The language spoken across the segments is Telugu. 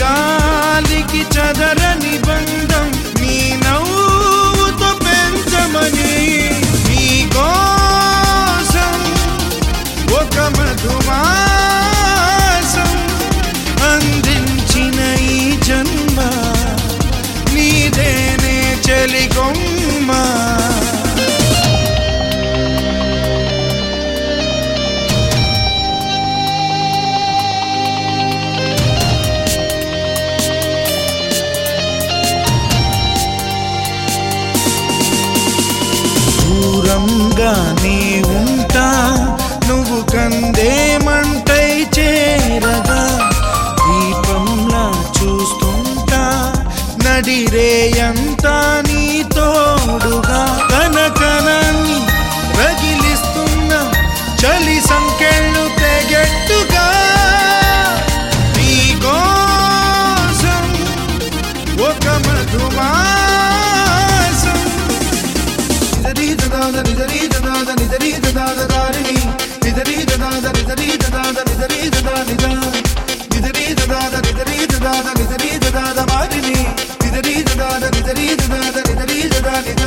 చలిగాలికి చదరని బంధం నీ నవ్వుతో పెంచమని నీ కోసం ఒక మధుమాసం అందించిన ఈ జన్మ నీదేనే చెలికొమ్మ దూరంగానే ఉంటా నువ్వు కందేమంటై చేరగా దీపంలా చూస్తుంటా నడిరేయంతా నీ తోడుగా కనకనాన్ని రగిలిస్తున్న చలి సంకెళ్ళు తెగెట్టుగా నీ కోసం ఒక మధుమాసం నిజరీత దాద నిజరీత దాద నిజరీత దాద దారిణి నిజరీత దాద నిజరీత దాద నిజరీత దా నిజ నిజరీత దాద నిజరీత దాద నిజరీత దాద వారిని నిజరీత దాద నిజరీత దాద నిజరీత దా నిజ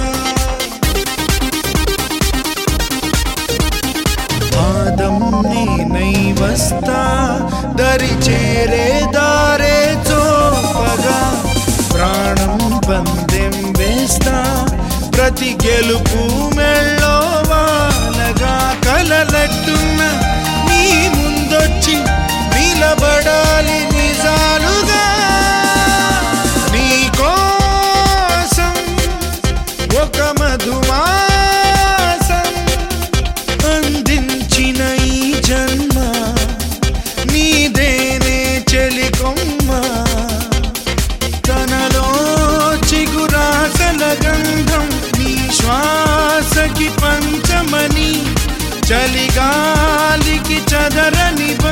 పాదం నేనై వస్తా దరి చేరే దారే చోపగా ప్రాణం పందెం వేస్తా ప్రతి గెలుపు మెళ్ళో వాలగా కలలట్టున్న నీ ముందొచ్చి నిలబడాలి నిజాలుగా నీ కోసం ఒక మధుమాసం అందించిన ఈ జన్మ నీదేనే చెలికొమ్మ తనలో చిగురాసల గంధం నీ శ్వాసకి పంచమని చలిగాలికి చదరని